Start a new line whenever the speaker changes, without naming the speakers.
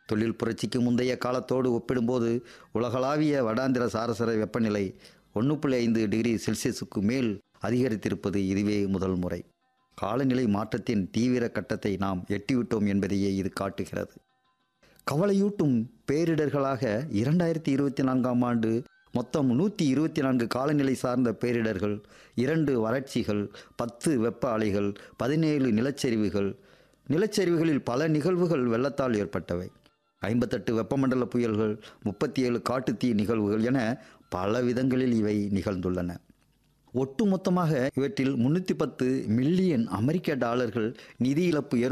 தொழில் புரட்சிக்கு முந்தைய காலத்தோடு ஒப்பிடும்போது உலகளாவிய வடாந்திர சாரசர வெப்பநிலை ஒன்று புள்ளி ஐந்து டிகிரி செல்சியஸுக்கு மேல் அதிகரித்திருப்பது இதுவே முதல் முறை காலநிலை மாற்றத்தின் தீவிர கட்டத்தை நாம் எட்டிவிட்டோம் என்பதையே இது காட்டுகிறது கவலையூட்டும் பேரிடர்களாக இரண்டாயிரத்தி இருபத்தி நான்காம் ஆண்டு மொத்தம் நூற்றி இருபத்தி நான்கு காலநிலை சார்ந்த பேரிடர்கள் இரண்டு வறட்சிகள் பத்து வெப்ப அலைகள் பதினேழு நிலச்சரிவுகள் நிலச்சரிவுகளில் பல நிகழ்வுகள் வெள்ளத்தால் ஏற்பட்டவை ஐம்பத்தெட்டு வெப்பமண்டல புயல்கள் முப்பத்தி ஏழு காட்டுத்தீ நிகழ்வுகள் என பல விதங்களில் இவை நிகழ்ந்துள்ளன ஒட்டுமொத்தமாக இவற்றில் முன்னூற்றி பத்து மில்லியன் அமெரிக்க டாலர்கள் நிதி இழப்பு ஏற்ப